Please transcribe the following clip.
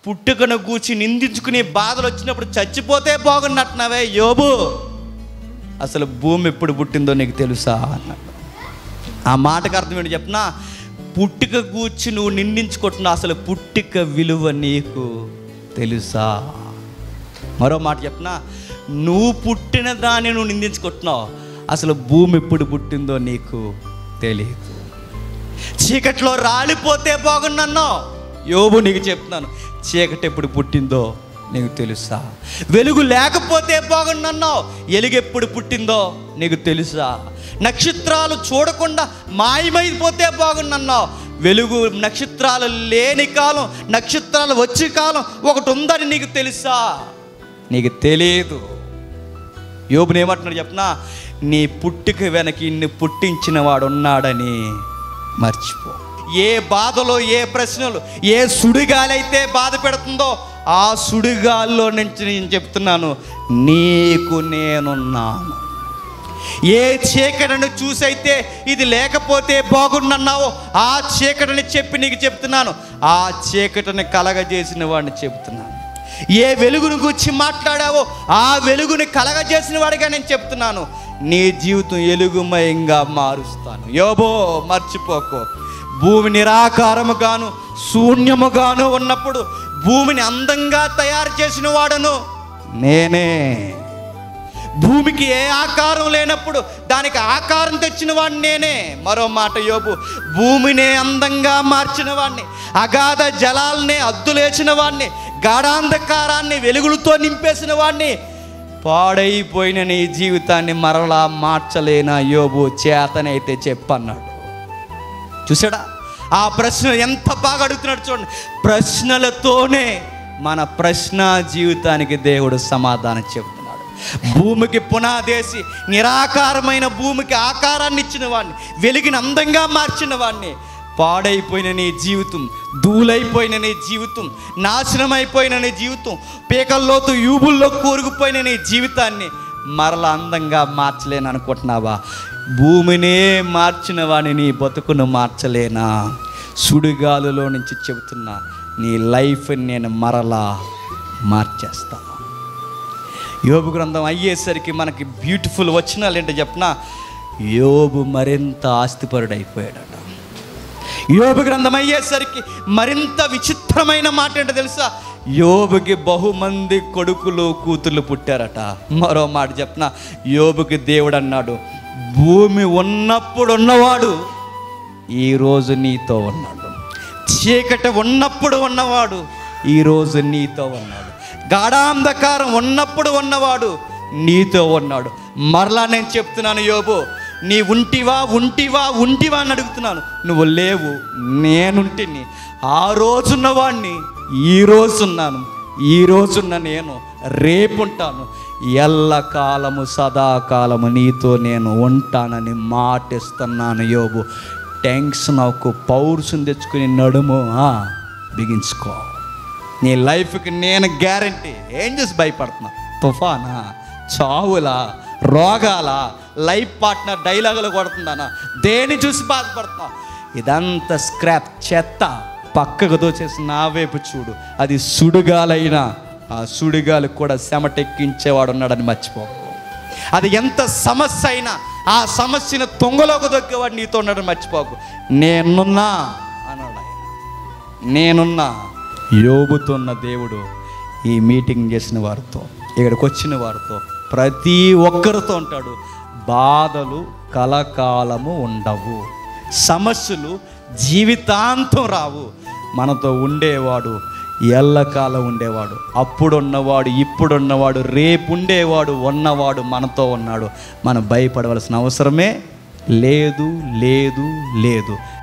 పుట్టుకను కూర్చి నిందించుకుని బాధలు వచ్చినప్పుడు చచ్చిపోతే బాగున్నట్టున్నావే యోబు అసలు భూమి ఎప్పుడు పుట్టిందో నీకు తెలుసా అన్నాడు ఆ మాటకు అర్థం ఏంటి చెప్పనా పుట్టుక కూర్చి నువ్వు నిందించుకుంటున్నావు అసలు పుట్టుక విలువ నీకు తెలుసా మరో మాట చెప్పనా నువ్వు పుట్టిన దాన్ని నువ్వు నిందించుకుంటున్నావు అసలు భూమి ఎప్పుడు పుట్టిందో నీకు తెలియదు చీకట్లో రాలిపోతే బాగున్నాను యోబు నీకు చెప్తున్నాను చీకటి ఎప్పుడు పుట్టిందో నీకు తెలుసా వెలుగు లేకపోతే బాగున్నాను ఎలుగు ఎప్పుడు పుట్టిందో నీకు తెలుసా నక్షత్రాలు చూడకుండా మాయమైపోతే బాగున్నాను వెలుగు నక్షత్రాలు లేని కాలం నక్షత్రాలు వచ్చే కాలం ఒకటి ఉందని నీకు తెలుసా నీకు తెలియదు యోబుని ఏమంటున్నాడు చెప్పనా నీ పుట్టుక వెనక ఇన్ని పుట్టించిన వాడు ఉన్నాడని మర్చిపో ఏ బాధలో ఏ ప్రశ్నలు ఏ సుడిగాలైతే బాధ పెడుతుందో ఆ సుడిగాల్లో నుంచి నేను చెప్తున్నాను నీకు నేనున్నాను ఏ చీకటిని చూసైతే ఇది లేకపోతే బాగుండన్నావో ఆ చీకటిని చెప్పి నీకు చెప్తున్నాను ఆ చీకటిని కలగజేసిన వాడిని చెప్తున్నాను ఏ వెలుగును గురించి మాట్లాడావో ఆ వెలుగుని కలగజేసిన వాడిగా నేను చెప్తున్నాను నీ జీవితం ఎలుగుమయంగా మారుస్తాను యోబో మర్చిపోకో భూమి నిరాకారముగాను శూన్యముగాను ఉన్నప్పుడు భూమిని అందంగా తయారు చేసిన వాడను నేనే భూమికి ఏ ఆకారం లేనప్పుడు దానికి ఆకారం తెచ్చిన వాడిని నేనే మరో మాట యోబు భూమినే అందంగా మార్చిన వాడిని అగాధ జలాల్ని అద్దులేచిన వాడిని గాఢాంధకారాన్ని వెలుగులతో నింపేసిన వాడిని పాడైపోయిన నీ జీవితాన్ని మరలా మార్చలేనా యోబు చేతనైతే చెప్పన్నాడు చూసాడా ఆ ప్రశ్న ఎంత బాగా అడుగుతున్నాడు చూడండి ప్రశ్నలతోనే మన ప్రశ్న జీవితానికి దేవుడు సమాధానం చెబుతున్నాడు భూమికి పునాదేసి నిరాకారమైన భూమికి ఆకారాన్ని ఇచ్చిన వాడిని వెలిగిన అందంగా మార్చిన వాడిని పాడైపోయిన నీ జీవితం దూలైపోయిన నీ జీవితం నాశనమైపోయిన నీ జీవితం పీకల్లోతు యూబుల్లో కూరుకుపోయిన నీ జీవితాన్ని మరల అందంగా మార్చలేను అనుకుంటున్నావా భూమినే మార్చిన వాడిని నీ బతుకును మార్చలేనా సుడిగాలులో నుంచి చెబుతున్నా నీ లైఫ్ని నేను మరలా మార్చేస్తా యోబు గ్రంథం అయ్యేసరికి మనకి బ్యూటిఫుల్ వచనాలు ఏంటో చెప్పనా యోబు మరింత ఆస్తిపరుడైపోయాడట యోబు గ్రంథం అయ్యేసరికి మరింత విచిత్రమైన మాట ఏంటో తెలుసా యోబుకి బహుమంది కొడుకులు కూతుర్లు పుట్టారట మరో మాట చెప్పన యోబుకి దేవుడు అన్నాడు భూమి ఉన్నప్పుడు ఉన్నవాడు ఈరోజు నీతో ఉన్నాడు చీకటి ఉన్నప్పుడు ఉన్నవాడు ఈరోజు నీతో ఉన్నాడు గాఢాంధకారం ఉన్నప్పుడు ఉన్నవాడు నీతో ఉన్నాడు మరలా నేను చెప్తున్నాను యోబు నీ ఉంటివా ఉంటివా ఉంటివా అని అడుగుతున్నాను నువ్వు లేవు నేనుంటిని ఆ రోజున్నవాడిని ఈ రోజున్నాను ఈ రోజున్న నేను రేపుంటాను ఎల్లకాలము సదాకాలము నీతో నేను ఉంటానని మాటిస్తున్నాను యోబు టెన్షన్ ఒక పౌరుషం తెచ్చుకుని నడుము ఆ, బిగించుకో నీ లైఫ్కి నేను గ్యారంటీ ఏం చూసి భయపడుతున్నా తుఫానా చావులా రోగాల లైఫ్ పార్ట్నర్ డైలాగులు కొడుతుందానా దేని చూసి బాధపడుతున్నా ఇదంతా స్క్రాప్ చెత్త పక్కకు దోచేసి నా వైపు చూడు అది సుడిగాలైనా ఆ సుడిగాలు కూడా చెమటెక్కించేవాడు ఉన్నాడని మర్చిపోకు అది ఎంత సమస్య అయినా ఆ సమస్యను తొంగలోకి దొక్కేవాడు నీతో ఉన్నాడని మర్చిపోకు నేనున్నా అన్నాడు ఆయన నేనున్నా యోబుతున్న దేవుడు ఈ మీటింగ్ చేసిన వారితో ఇక్కడికి వచ్చిన వారితో ప్రతి ఒక్కరితో ఉంటాడు బాధలు కలకాలము ఉండవు సమస్యలు జీవితాంతం రావు మనతో ఉండేవాడు ఎల్లకాలం ఉండేవాడు అప్పుడున్నవాడు ఇప్పుడున్నవాడు రేపు ఉండేవాడు ఉన్నవాడు మనతో ఉన్నాడు మనం భయపడవలసిన అవసరమే లేదు లేదు లేదు